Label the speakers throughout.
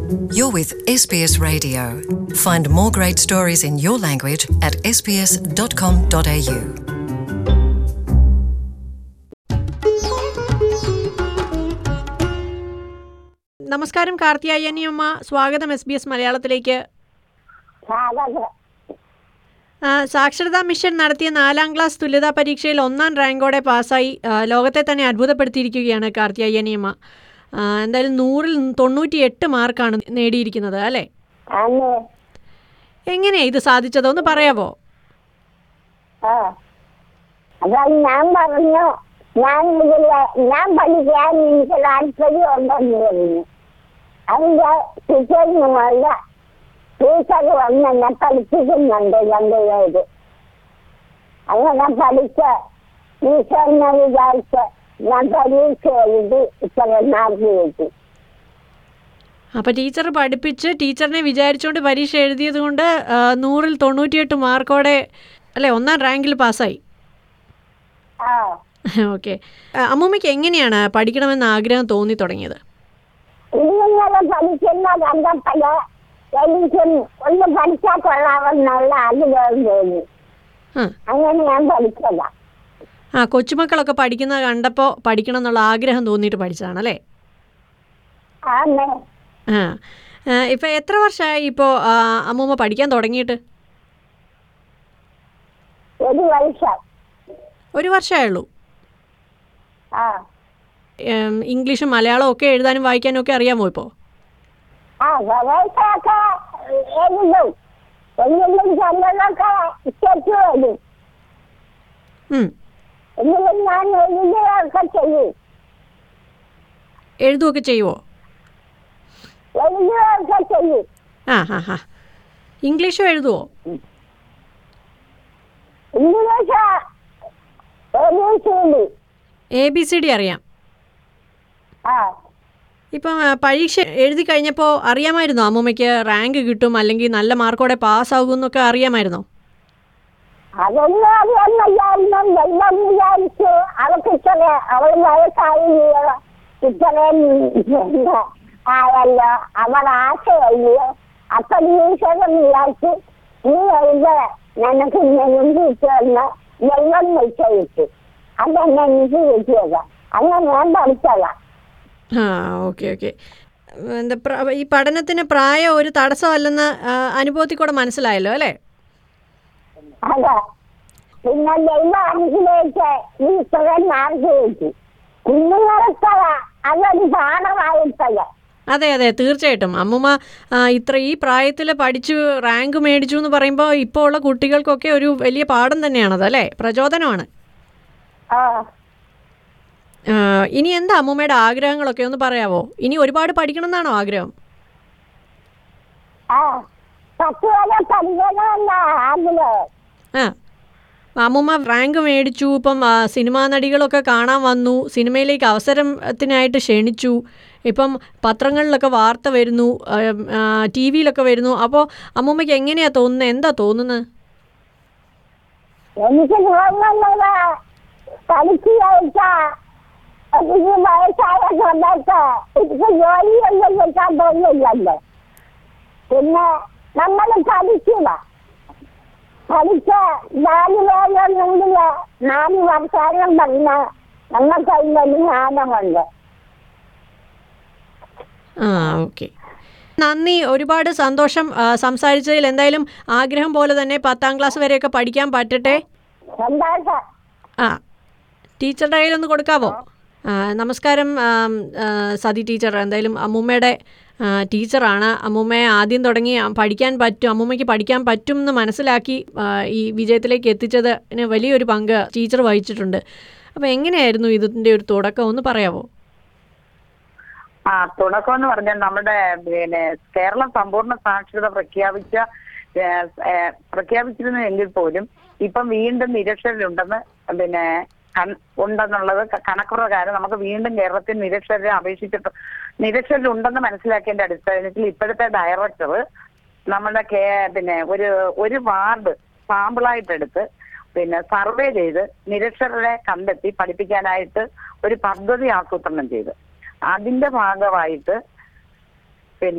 Speaker 1: You're with SBS Radio. Find more great stories in your language at sbs.com.au.
Speaker 2: നമസ്കാരം കാർത്തിയായനി അമ്മ സ്വാഗതം S B S മലയാളത്തിലേക്ക്
Speaker 3: സാധക
Speaker 2: ആ, സാക്ഷരതാ മിഷൻ നടത്തിയ നാലാം ക്ലാസ് തുല്യതാ പരീക്ഷയിൽ ഒന്നാം റാങ്കോടെ പാസ്സായി ആ, ലോകത്തെ തന്നെ അത്ഭുതപ്പെടുത്തിയിരിക്കുകയാണ് കാർത്തിയായനി അമ്മ ആ, എന്തായാലും നൂറിൽ തൊണ്ണൂറ്റി എട്ട് മാർക്കാണ് നേടിയിരിക്കുന്നത് അല്ലേ
Speaker 3: അന്ന്
Speaker 2: എങ്ങനെയാണ് ഇത് സാധിച്ചത് ഒന്ന് പറയാവോ
Speaker 3: ആ അപ്പൊ ഞാൻ പറഞ്ഞു ഞാൻ ഇതില് ഞാൻ പഠിക്കാൻ എനിക്ക് താല്പര്യം ഉണ്ടെന്ന് പറഞ്ഞു അതിന്റെ പിറ്റേന്നുമല്ല ടീച്ചർ വന്ന് എന്നെ പഠിപ്പിക്കുന്നുണ്ട് രണ്ടുപേര് അങ്ങനെ പഠിച്ച് ടീച്ചറിനെ വിചാരിച്ച് ഞാൻ പരീക്ഷ എഴുതി ഇത്ര മാർക്ക് കിട്ടി
Speaker 2: അപ്പോൾ ടീച്ചർ പഠിപ്പിച്ച് ടീച്ചറിനെ വിചാരിച്ചുകൊണ്ട് പരീക്ഷ എഴുതിയത് കൊണ്ട് ആ, നൂറിൽ തൊണ്ണൂറ്റിയെട്ട് മാർക്കോടെ അല്ലേ ഒന്നാം റാങ്കിൽ പാസ്സായി
Speaker 3: ആ
Speaker 2: ഓക്കെ അമ്മൂമ്മയ്ക്ക് എങ്ങനെയാണ് പഠിക്കണമെന്ന് ആഗ്രഹം തോന്നി തുടങ്ങിയത്
Speaker 3: ഇങ്ങനെ പഠിക്കുന്ന കണ്ടപ്പോഴ് എനിക്കും ഒന്ന് പഠിച്ചാൽ കൊള്ളാമെന്നുള്ള ആഗ്രഹം തോന്നി
Speaker 2: ആ
Speaker 3: അങ്ങനെ ഞാൻ പഠിച്ചതാ
Speaker 2: ആ കൊച്ചുമക്കളൊക്കെ പഠിക്കുന്നത് കണ്ടപ്പോൾ പഠിക്കണം എന്നുള്ള ആഗ്രഹം തോന്നിയിട്ട് പഠിച്ചതാണ് അല്ലേ
Speaker 3: ആന്ന്
Speaker 2: ആ ഇപ്പോൾ എത്ര വർഷമായി ഇപ്പോൾ അമ്മൂമ്മ പഠിക്കാൻ തുടങ്ങിയിട്ട്
Speaker 3: ഒരു വർഷം
Speaker 2: ഒരു വർഷമേ ഉള്ളൂ
Speaker 3: ആ
Speaker 2: ഏം, ഇംഗ്ലീഷും മലയാളവും ഒക്കെ എഴുതാനും വായിക്കാനും ഒക്കെ അറിയാമോ ഇപ്പോൾ
Speaker 3: ആ കുറേശ്ശൊക്കെ എഴുതും എങ്കിലും ചിലതൊക്കെ തെറ്റ് വരും
Speaker 2: ഉം.
Speaker 3: എങ്കിലും ഞാൻ എഴുതുകയൊക്കെ ചെയ്യും
Speaker 2: എഴുതുകയൊക്കെ ചെയ്യുമോ
Speaker 3: എഴുതുകയൊക്കെ ചെയ്യും
Speaker 2: ആ ഹാ ഹാ ഇംഗ്ലീഷും എഴുതുമോ
Speaker 3: ഇംഗ്ലീഷ് ഒരു ശീലി
Speaker 2: എ ബി സി ഡി അറിയാം
Speaker 3: ആ
Speaker 2: ഇപ്പം ആ, പരീക്ഷ എഴുതി കഴിഞ്ഞപ്പോൾ അറിയാമായിരുന്നോ അമ്മൂമ്മയ്ക്ക് റാങ്ക് കിട്ടും അല്ലെങ്കിൽ നല്ല മാർക്കോടെ പാസ്സാകും എന്നൊക്കെ അറിയാമായിരുന്നോ
Speaker 3: അതൊന്നും അറിയാമെന്നല്ലായിരുന്നു എല്ലാം വിചാരിച്ചു അവൾക്ക് ഇത്ര അവൾ വയസ്സായില്ലയോ ഇത്രയും പിന്നെ ആയല്ലോ അവൾ ആശയല്ലയോ അപ്പൊ ഈശ്വരൻ വിചാരിച്ചു നീ എഴുത നിനക്ക് നെഞ്ചി കിട്ടുമെന്ന് ദൈവം നിശ്ചയിച്ചു അതെന്നെ എനിക്ക് കിട്ടിയത് അങ്ങനെ ഞാൻ പഠിച്ചതാ
Speaker 2: ആ ഓക്കെ ഓക്കെ എന്താ പ്ര- ഈ പഠനത്തിന് പ്രായം ഒരു തടസ്സമല്ലെന്ന് ആ, അനുഭവത്തിൽ കൂടെ മനസ്സിലായല്ലോ അല്ലേ
Speaker 3: അതെ പിന്നെ ദൈവം അനുഗ്രഹിച്ച് ഈ ഇത്രയും മാർക്ക് കിട്ടി കുഞ്ഞുങ്ങൾക്ക് അതൊരു പാഠമായിട്ടത്
Speaker 2: അതെ അതെ തീർച്ചയായിട്ടും അമ്മൂമ്മ ആ, ഇത്ര ഈ പ്രായത്തിൽ പഠിച്ചു റാങ്ക് മേടിച്ചു എന്ന് പറയുമ്പോൾ ഇപ്പോൾ ഉള്ള കുട്ടികൾക്കൊക്കെ ഒരു വലിയ പാഠം തന്നെയാണത് അല്ലേ പ്രചോദനമാണ്
Speaker 3: ആ
Speaker 2: ആ, ഇനി എന്താ അമ്മൂമ്മയുടെ ആഗ്രഹങ്ങളൊക്കെ ഒന്ന് പറയാവോ ഇനി ഒരുപാട് പഠിക്കണം എന്നാണോ ആഗ്രഹം
Speaker 3: ആ പത്ത് വരെ പഠിക്കണമെന്ന ആഗ്രഹം
Speaker 2: ആ അമ്മൂമ്മ റാങ്ക് മേടിച്ചു ഇപ്പം ആ, സിനിമാ നടികളൊക്കെ കാണാൻ വന്നു സിനിമയിലേക്ക് അവസരത്തിനായിട്ട് ക്ഷണിച്ചു ഇപ്പം പത്രങ്ങളിലൊക്കെ വാർത്ത വരുന്നു ടി വിയിലൊക്കെ വരുന്നു അപ്പോൾ അമ്മൂമ്മയ്ക്ക് എങ്ങനെയാണ് തോന്നുന്നത് എന്താ തോന്നുന്നത്
Speaker 3: എനിക്ക് തോന്നുന്നത് പഠിച്ചു കഴിച്ചാ എനിക്ക് വയസ്സായ സമയത്ത് എനിക്ക് ജോലിയൊന്നും കിട്ടാൻ തോന്നില്ലല്ലോ പിന്നെ നമ്മൾ പഠിക്കുക പഠിച്ച നാല് പേരുണ്ടെങ്കിൽ നാല് വർഷാനം പറഞ്ഞ നമുക്ക് അതിലൊരു ജ്ഞാനമുണ്ട്
Speaker 2: ആ ഓക്കെ നന്ദി ഒരുപാട് സന്തോഷം ആ, സംസാരിച്ചതിൽ എന്തായാലും ആഗ്രഹം പോലെ തന്നെ പത്താം ക്ലാസ് വരെയൊക്കെ പഠിക്കാൻ പറ്റട്ടെ
Speaker 3: സന്തോഷം
Speaker 2: ആ ടീച്ചറുടെ കയ്യിലൊന്ന് കൊടുക്കാവോ ആ, നമസ്കാരം ആ, ആ, സതി ടീച്ചർ എന്തായാലും അമ്മൂമ്മയുടെ ആ, ടീച്ചറാണ് അമ്മൂമ്മയെ ആദ്യം തുടങ്ങി ആ, പഠിക്കാൻ പറ്റും അമ്മൂമ്മയ്ക്ക് പഠിക്കാൻ പറ്റും എന്ന് മനസ്സിലാക്കി ആ, ഈ വിജയത്തിലേക്ക് എത്തിച്ചതിന് വലിയൊരു പങ്ക് ടീച്ചർ വഹിച്ചിട്ടുണ്ട് അപ്പോൾ എങ്ങനെയായിരുന്നു ഇതിൻ്റെ ഒരു തുടക്കം ഒന്ന് പറയാവോ
Speaker 4: ആ തുടക്കം എന്ന് പറഞ്ഞാൽ നമ്മുടെ പിന്നെ കേരളം സമ്പൂർണ്ണ സാക്ഷരത പ്രഖ്യാപിച്ച ഏ, ഏ, പ്രഖ്യാപിച്ചിരുന്നു എങ്കിൽ പോലും ഇപ്പം വീണ്ടും നിരക്ഷരരുണ്ടെന്ന് പിന്നെ കൺ- ഉണ്ടെന്നുള്ളത് ക- കണക്ക് പ്രകാരം നമുക്ക് വീണ്ടും കേരളത്തിൽ നിരക്ഷരരെ അപേക്ഷിച്ചിട്ട് നിരക്ഷരരുണ്ടെന്ന് മനസ്സിലാക്കിയതിന്റെ അടിസ്ഥാനത്തിൽ ഇപ്പോഴത്തെ ഡയറക്ടർ നമ്മുടെ കേ പിന്നെ ഒരു ഒരു വാർഡ് സാമ്പിളായിട്ട് എടുത്ത് പിന്നെ സർവേ ചെയ്ത് നിരക്ഷരരെ കണ്ടെത്തി പഠിപ്പിക്കാനായിട്ട് ഒരു പദ്ധതി ആസൂത്രണം ചെയ്തു അതിന്റെ ഭാഗമായിട്ട് പിന്നെ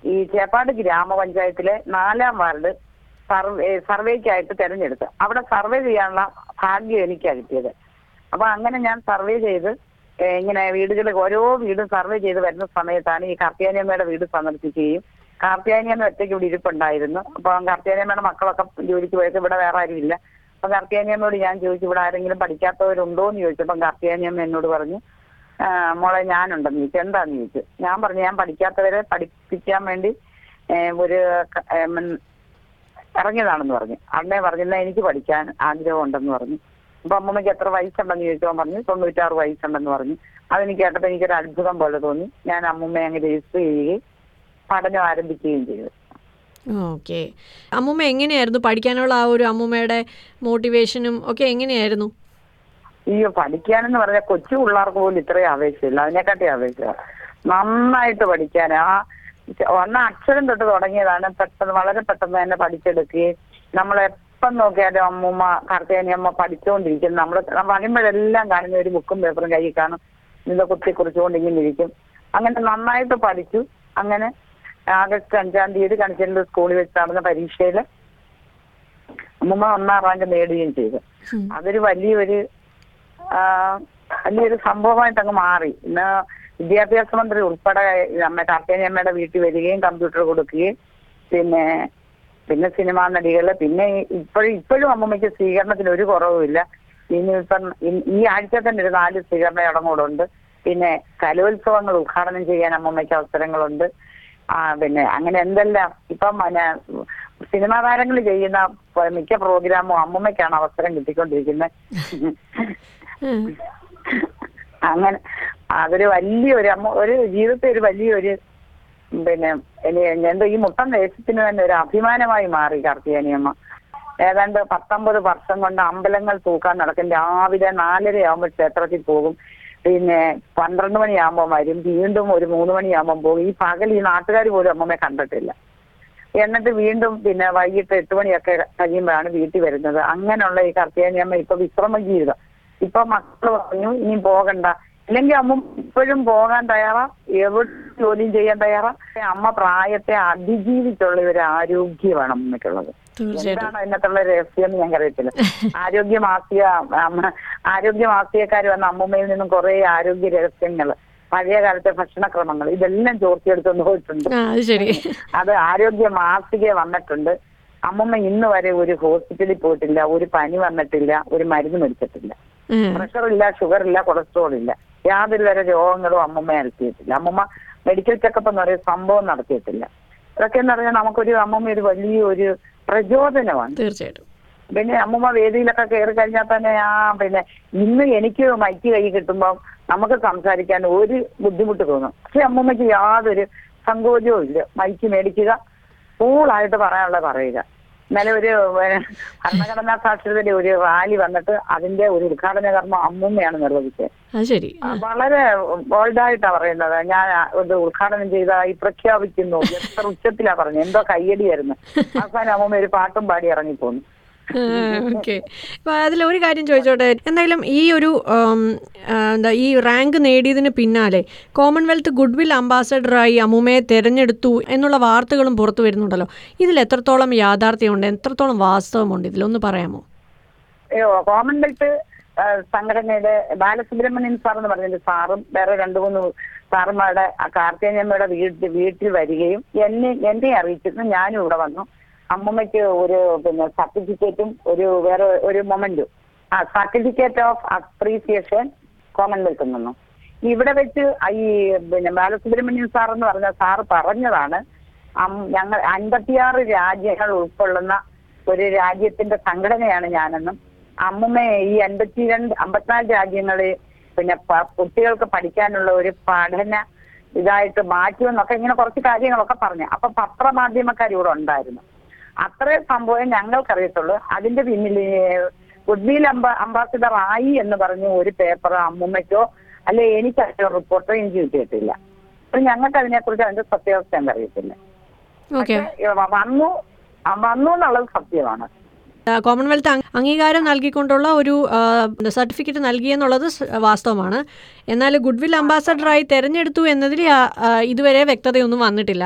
Speaker 4: ഈ ചേപ്പാട് ഗ്രാമപഞ്ചായത്തിലെ നാലാം വാർഡ് സർവേ സർവേക്കായിട്ട് തെരഞ്ഞെടുത്ത് അവിടെ സർവേ ചെയ്യാനുള്ള ഭാഗ്യം എനിക്കാണ് കിട്ടിയത് അപ്പൊ അങ്ങനെ ഞാൻ സർവേ ചെയ്ത് ഏ, ഇങ്ങനെ വീടുകൾ ഓരോ വീടും സർവേ ചെയ്ത് വരുന്ന സമയത്താണ് ഈ കാർത്തിയാനിയമ്മയുടെ വീട് സന്ദർശിക്കുകയും കാർത്തിയാനിയമ്മ ഒറ്റയ്ക്ക് ഇവിടെ ഇരിപ്പുണ്ടായിരുന്നു അപ്പൊ കാർത്തിയാനിയമ്മയുടെ മക്കളൊക്കെ ജോലിക്ക് പോയത് ഇവിടെ വേറെ ആരും ഇല്ല അപ്പൊ കാർത്തിയാനിയമ്മയോട് ഞാൻ ചോദിച്ചു ഇവിടെ ആരെങ്കിലും പഠിക്കാത്തവരുണ്ടോ എന്ന് ചോദിച്ചപ്പം കാർത്തിയാനിയമ്മ എന്നോട് പറഞ്ഞു "ആ, മോളെ ഞാനുണ്ടെന്ന് ചോദിച്ചു എന്താന്ന് ചോദിച്ചു ഞാൻ പറഞ്ഞു ഞാൻ പഠിക്കാത്തവരെ പഠിപ്പിക്കാൻ വേണ്ടി ഏ, ഒരു ക- ഏ, ഉം, ഇറങ്ങിയതാണെന്ന് പറഞ്ഞു അന്നേ പറഞ്ഞില്ല എനിക്ക് പഠിക്കാൻ ആഗ്രഹമുണ്ടെന്ന് പറഞ്ഞു അപ്പൊ അമ്മമ്മയ്ക്ക് എത്ര വയസ്സുണ്ടെന്ന് ചോദിച്ചപ്പോൾ പറഞ്ഞു തൊണ്ണൂറ്റാറ് വയസ്സുണ്ടെന്ന് പറഞ്ഞു അതെനിക്ക് കേട്ടപ്പോൾ എനിക്കൊരു അത്ഭുതം പോലെ തോന്നി ഞാൻ അമ്മൂമ്മയെ അങ്ങ് രജിസ്റ്റർ ചെയ്യുകയും പഠനം ആരംഭിക്കുകയും ചെയ്തു
Speaker 2: ഓക്കെ അമ്മൂമ്മ എങ്ങനെയായിരുന്നു പഠിക്കാനുള്ള ആ ഒരു അമ്മൂമ്മയുടെ മോട്ടിവേഷനും ഒക്കെ എങ്ങനെയായിരുന്നു
Speaker 4: അയ്യോ പഠിക്കാനെന്ന് പറഞ്ഞാൽ കൊച്ചു പിള്ളേർക്ക് പോലും ഇത്രയും ആവേശമില്ല അതിനെക്കാട്ടി ആവേശമാണ് നന്നായിട്ട് പഠിക്കാൻ ആ ഒന്ന് അക്ഷരം തൊട്ട് തുടങ്ങിയതാണ് പെട്ടെന്ന് വളരെ പെട്ടെന്ന് തന്നെ പഠിച്ചെടുക്കുകയും നമ്മൾ എപ്പം നോക്കിയാലും അമ്മൂമ്മ കാർത്തിയാനി അമ്മ പഠിച്ചുകൊണ്ടിരിക്കും നമ്മൾ വരുമ്പോഴെല്ലാം കാണുന്ന ഒരു ബുക്കും പേപ്പറും കയ്യിൽ കാണും ഇത് കുത്തി കുറിച്ചുകൊണ്ട് ഇങ്ങനെ ഇരിക്കും അങ്ങനെ നന്നായിട്ട് പഠിച്ചു അങ്ങനെ ആഗസ്റ്റ് അഞ്ചാം തീയതി കണിച്ചേരി സ്കൂളിൽ വെച്ച് നടന്ന പരീക്ഷയിൽ അമ്മൂമ്മ ഒന്നാം റാങ്ക് നേടുകയും ചെയ്തു
Speaker 2: ഉം.
Speaker 4: അതൊരു വലിയൊരു ആ, വലിയൊരു സംഭവമായിട്ട് അങ്ങ് മാറി ഇന്ന് വിദ്യാഭ്യാസ മന്ത്രി ഉൾപ്പെടെ അമ്മ കാർത്തേനി അമ്മയുടെ വീട്ടിൽ വരികയും കമ്പ്യൂട്ടർ കൊടുക്കുകയും പിന്നെ പിന്നെ സിനിമാ നടികള് പിന്നെ ഇപ്പോഴും ഇപ്പോഴും അമ്മമ്മയ്ക്ക് സ്വീകരണത്തിന് ഒരു കുറവുമില്ല ഇനി ഇപ്പം ഇ- ഈ ആഴ്ച തന്നെ ഒരു നാല് സ്വീകരണ ചടങ്ങുകളുണ്ട് പിന്നെ കലോത്സവങ്ങൾ ഉദ്ഘാടനം ചെയ്യാൻ അമ്മമ്മയ്ക്ക് അവസരങ്ങളുണ്ട് ആ പിന്നെ അങ്ങനെ എന്തെല്ലാം ഇപ്പം പിന്നെ സിനിമാ താരങ്ങൾ ചെയ്യുന്ന പ- മിക്ക പ്രോഗ്രാമും അമ്മമ്മയ്ക്കാണ് അവസരം കിട്ടിക്കൊണ്ടിരിക്കുന്നത്
Speaker 2: ഉം.
Speaker 4: അങ്ങനെ അതൊരു വലിയൊരു അമ്മ ഒരു ജീവിതത്തിൽ ഒരു വലിയൊരു പിന്നെ ഇനി എന്തോ ഈ മുട്ടം ദേശത്തിന് തന്നെ ഒരു അഭിമാനമായി മാറി കാർത്തിയാനിയമ്മ ഏതാണ്ട് പത്തൊമ്പത് വർഷം കൊണ്ട് അമ്പലങ്ങൾ തൂക്കാൻ നടക്കും രാവിലെ നാലര ആകുമ്പോൾ ക്ഷേത്രത്തിൽ പോകും പിന്നെ പന്ത്രണ്ട് മണിയാകുമ്പോൾ വരും വീണ്ടും ഒരു മൂന്ന് മണിയാകുമ്പോൾ പോകും ഈ പകൽ ഈ നാട്ടുകാർ പോലും അമ്മമ്മയെ കണ്ടിട്ടില്ല എന്നിട്ട് വീണ്ടും പിന്നെ വൈകിട്ട് എട്ട് മണിയൊക്കെ കഴിയുമ്പോഴാണ് വീട്ടിൽ വരുന്നത് അങ്ങനെയുള്ള ഈ കർത്തിയാനിയമ്മ ഇപ്പൊ വിശ്രമ ജീവിതം ഇപ്പൊ മക്കൾ പറഞ്ഞു ഇനി പോകണ്ട ഇല്ലെങ്കിൽ അമ്മ ഇപ്പോഴും പോകാൻ തയ്യാറാ എവിടെ ജോലിയും ചെയ്യാൻ തയ്യാറാ അമ്മ പ്രായത്തെ അതിജീവിച്ചുള്ള ഒരു ആരോഗ്യമാണ് അമ്മയ്ക്കുള്ളത്
Speaker 2: തീർച്ചയായിട്ടും
Speaker 4: എന്താണ് അതിനകത്തുള്ള രഹസ്യം എന്ന് ഞാൻ അറിയത്തില്ല ആരോഗ്യ മാസിക അമ്മ ആരോഗ്യ മാസികക്കാർ വന്ന അമ്മൂമ്മയിൽ നിന്നും കുറെ ആരോഗ്യ രഹസ്യങ്ങൾ പഴയ കാലത്തെ ഭക്ഷണക്രമങ്ങൾ ഇതെല്ലാം ചോർത്തിയെടുത്തുകൊണ്ട് പോയിട്ടുണ്ട്
Speaker 2: ആ അത് ശരി
Speaker 4: അത് ആരോഗ്യ മാസിക വന്നിട്ടുണ്ട് അമ്മമ്മ ഇന്ന് വരെ ഒരു ഹോസ്പിറ്റലിൽ പോയിട്ടില്ല ഒരു പനി വന്നിട്ടില്ല ഒരു മരുന്ന് മേടിച്ചിട്ടില്ല
Speaker 2: ഉം.
Speaker 4: പ്രഷർ ഇല്ല ഷുഗർ ഇല്ല കൊളസ്ട്രോൾ ഇല്ല യാതൊരു തരം രോഗങ്ങളും അമ്മമ്മ നടത്തിയിട്ടില്ല അമ്മമ്മ മെഡിക്കൽ ചെക്കപ്പ് എന്ന് പറയുന്ന സംഭവം നടത്തിയിട്ടില്ല ഇതൊക്കെ എന്ന് പറഞ്ഞാൽ നമുക്കൊരു അമ്മമ്മ ഒരു വലിയൊരു പ്രചോദനമാണ്
Speaker 2: തീർച്ചയായിട്ടും
Speaker 4: പിന്നെ അമ്മമ്മ വേദിയിലൊക്കെ കയറി കഴിഞ്ഞാൽ തന്നെ ആ പിന്നെ ഇന്ന് എനിക്ക് മൈക്ക് കൈ കിട്ടുമ്പോൾ നമുക്ക് സംസാരിക്കാൻ ഒരു ബുദ്ധിമുട്ട് തോന്നും പക്ഷെ അമ്മമ്മയ്ക്ക് യാതൊരു സങ്കോചവും ഇല്ല മൈക്ക് മേടിക്കുക കൂളായിട്ട് പറയാനുള്ളത് പറയുക ഇന്നലെ ഒരു ഏഹ്, ഭരണഘടനാ സാക്ഷരതയുടെ ഒരു റാലി വന്നിട്ട് അതിന്റെ ഒരു ഉദ്ഘാടന കർമ്മം അമ്മൂമ്മയാണ് നിർവഹിച്ചത്
Speaker 2: അത് ശരി
Speaker 4: ആ, വളരെ ബോൾഡായിട്ടാ പറയുന്നത് ഞാൻ ഇത് ഉദ്ഘാടനം ചെയ്തതായി പ്രഖ്യാപിക്കുന്നു എത്ര ഉച്ചത്തിലാ പറഞ്ഞത് എന്തോ കയ്യടിയായിരുന്നു അവസാനം അമ്മൂമ്മ ഒരു പാട്ടും പാടി ഇറങ്ങിപ്പോന്നു
Speaker 2: ഓക്കെ അപ്പോൾ അതിലൊരു കാര്യം ചോദിച്ചോട്ടെ എന്തായാലും ഈ ഒരു ഉം, ആ, എന്താ ഈ റാങ്ക് നേടിയതിന് പിന്നാലെ കോമൺവെൽത്ത് ഗുഡ്വിൽ അംബാസഡറായി അമ്മുമ്മയെ തിരഞ്ഞെടുത്തു എന്നുള്ള വാർത്തകളും പുറത്തു വരുന്നുണ്ടല്ലോ ഇതിൽ എത്രത്തോളം യാഥാർത്ഥ്യമുണ്ട് എത്രത്തോളം വാസ്തവമുണ്ട് ഇതിലൊന്ന് പറയാമോ
Speaker 4: അയ്യോ കോമൺവെൽത്ത് ആ, സംഘടനയുടെ ബാലസുബ്രഹ്മണ്യൻ സാർ എന്ന് പറഞ്ഞൊരു സാറും വേറെ രണ്ടു മൂന്ന് സാറുമാരുടെ ആ കാർത്തികഞ്ഞമ്മയുടെ വീട്ടിൽ വീട്ടിൽ വരികയും എന്നെ എന്നെ അറിയിച്ചിട്ട് ഞാനും ഇവിടെ വന്നു അമ്മമ്മയ്ക്ക് ഒരു പിന്നെ സർട്ടിഫിക്കറ്റും ഒരു വേറെ ഒരു മൊമെന്റും ആ സർട്ടിഫിക്കറ്റ് ഓഫ് അപ്രീസിയേഷൻ കോമൺവെൽത്തിൽ നിന്നും ഇവിടെ വെച്ച് ഈ പിന്നെ ബാലസുബ്രഹ്മണ്യൻ സാർ എന്ന് പറഞ്ഞ സാറ് പറഞ്ഞതാണ് അം- ഞങ്ങൾ അൻപത്തിയാറ് രാജ്യങ്ങൾ ഉൾക്കൊള്ളുന്ന ഒരു രാജ്യത്തിന്റെ സംഘടനയാണ് ഞാനെന്നും അമ്മുമ്മയെ ഈ അൻപത്തിരണ്ട് അമ്പത്തിനാല് രാജ്യങ്ങളിൽ പിന്നെ പ- കുട്ടികൾക്ക് പഠിക്കാനുള്ള ഒരു പഠന ഇതായിട്ട് മാറ്റുമെന്നൊക്കെ ഇങ്ങനെ കുറച്ച് കാര്യങ്ങളൊക്കെ പറഞ്ഞു അപ്പൊ പത്രമാധ്യമക്കാർ ഇവിടെ ഉണ്ടായിരുന്നു അത്രേ സംഭവം ഞങ്ങൾക്കറിയത്തുള്ളൂ അതിന്റെ പിന്നിൽ ഗുഡ്വിൽ അംബ അംബാസിഡർ ആയി എന്ന് പറഞ്ഞ് ഒരു പേപ്പർ അമ്മുമ്മയ്ക്കോ അല്ലെ എനിക്ക് അതിന്റെ റിപ്പോർട്ടോ എനിക്ക് കിട്ടിയിട്ടില്ല അപ്പൊ ഞങ്ങൾക്ക് അതിനെക്കുറിച്ച് അതിന്റെ സത്യാവസ്ഥ അറിയത്തില്ല
Speaker 2: ഓക്കെ
Speaker 4: പക്ഷേ, വന്നു ആ, വന്നു എന്നുള്ളത് സത്യമാണ്
Speaker 2: കോമൺവെൽത്ത് അംഗ- അംഗീകാരം നൽകിക്കൊണ്ടുള്ള ഒരു സർട്ടിഫിക്കറ്റ് നൽകിയെന്നുള്ളത് സ് വാസ്തവമാണ് എന്നാൽ ഗുഡ്വിൽ അംബാസഡറായി തെരഞ്ഞെടുത്തു എന്നതിൽ ആ, ആ, ഇതുവരെ വ്യക്തതയൊന്നും വന്നിട്ടില്ല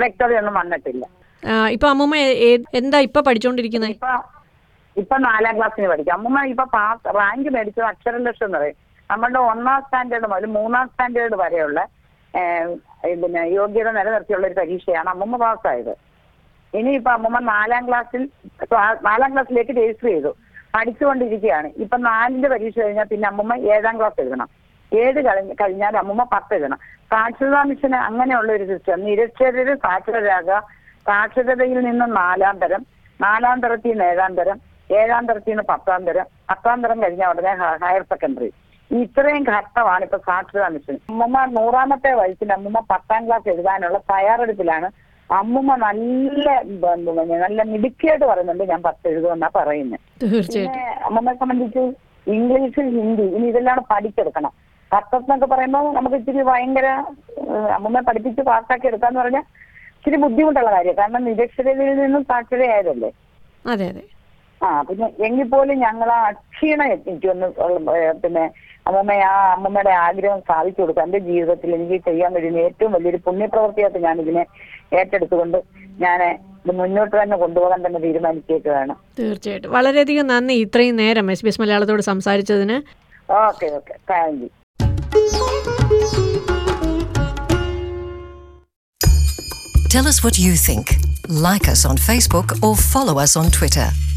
Speaker 4: വ്യക്തതയൊന്നും വന്നിട്ടില്ല
Speaker 2: ആ, ഇപ്പൊ അമ്മൂമ്മ ഏ- ഏ- എന്താ ഇപ്പൊ പഠിച്ചുകൊണ്ടിരിക്കുന്നത്
Speaker 4: ഇപ്പൊ ഇപ്പൊ നാലാം ക്ലാസ്സിന് പഠിക്കും അമ്മൂമ്മ ഇപ്പൊ പാസ് റാങ്ക് മേടിച്ചത് അക്ഷരലക്ഷം എന്ന് പറയും നമ്മളുടെ ഒന്നാം സ്റ്റാൻഡേർഡ് മുതൽ മൂന്നാം സ്റ്റാൻഡേർഡ് വരെയുള്ള ഏഹ്, പിന്നെ യോഗ്യത നിലനിർത്തിയുള്ള ഒരു പരീക്ഷയാണ് അമ്മൂമ്മ പാസ്സായത് ഇനിയിപ്പോ അമ്മൂമ്മ നാലാം ക്ലാസ്സിൽ ക്ലാ- നാലാം ക്ലാസ്സിലേക്ക് രജിസ്റ്റർ ചെയ്തു പഠിച്ചുകൊണ്ടിരിക്കുകയാണ് ഇപ്പൊ നാലിന്റെ പരീക്ഷ കഴിഞ്ഞാൽ പിന്നെ അമ്മൂമ്മ ഏഴാം ക്ലാസ് എഴുതണം ഏഴ് കഴിഞ്ഞ് കഴിഞ്ഞാൽ അമ്മൂമ്മ പത്ത് എഴുതണം സാക്ഷരതാ മിഷന് അങ്ങനെയുള്ള ഒരു സിസ്റ്റം നിരക്ഷരര് സാക്ഷരരാകുക സാക്ഷരതയിൽ നിന്ന് നാലാം തരം നാലാം തരത്തിൽ നിന്ന് ഏഴാം തരം ഏഴാം തരത്തിൽ നിന്ന് പത്താം തരം പത്താം തരം കഴിഞ്ഞ ഉടനെ ഹ- ഹയർ സെക്കൻഡറി ഇത്രയും ഘട്ടമാണ് ഇപ്പൊ സാക്ഷരതാ മിഷൻ അമ്മമ്മ നൂറാമത്തെ വയസ്സിൽ അമ്മമ്മ പത്താം ക്ലാസ് എഴുതാനുള്ള തയ്യാറെടുപ്പിലാണ് അമ്മമ്മ നല്ല ബ- ബ- നല്ല മിടുക്കിയായിട്ട് പറയുന്നുണ്ട് ഞാൻ പത്ത് എഴുതുമെന്നാ പറയുന്നത്
Speaker 2: തീർച്ചയായിട്ടും
Speaker 4: പിന്നെ അമ്മമ്മയെ സംബന്ധിച്ച് ഇംഗ്ലീഷ് ഹിന്ദി ഇനി ഇതെല്ലാം പഠിച്ചെടുക്കണം പത്തത്ത് എന്നൊക്കെ പറയുമ്പോൾ നമുക്ക് ഇച്ചിരി ഭയങ്കര ഏഹ്, അമ്മമ്മയെ പഠിപ്പിച്ച് പാസ്സാക്കി എടുക്കാന്ന് പറഞ്ഞാൽ ഇച്ചിരി ബുദ്ധിമുട്ടുള്ള കാര്യം കാരണം നിരക്ഷരതയിൽ നിന്നും സാക്ഷരയായതല്ലേ
Speaker 2: അതെ അതെ
Speaker 4: ആ പിന്നെ എങ്കിൽ പോലും ഞങ്ങൾ ആ അക്ഷീണം എത്തിക്കൊന്ന് ഏഹ്, പിന്നെ അമ്മമ്മ ആ അമ്മമ്മയുടെ ആഗ്രഹം സാധിച്ചു കൊടുക്കുക എന്റെ ജീവിതത്തിൽ എനിക്ക് ചെയ്യാൻ കഴിയുന്ന ഏറ്റവും വലിയൊരു പുണ്യപ്രവൃത്തിയായിട്ട് ഞാൻ ഇതിനെ ഏറ്റെടുത്തുകൊണ്ട് ഞാൻ ഇത് മുന്നോട്ട് തന്നെ കൊണ്ടുപോകാൻ തന്നെ തീരുമാനിച്ചേക്കുകയാണ്
Speaker 2: തീർച്ചയായിട്ടും വളരെയധികം നന്ദി ഇത്രയും നേരം എസ് ബി എസ് മലയാളത്തോട് സംസാരിച്ചതിന്
Speaker 4: okay okay thank you
Speaker 1: Tell us what you think. Like us on Facebook or follow us on Twitter.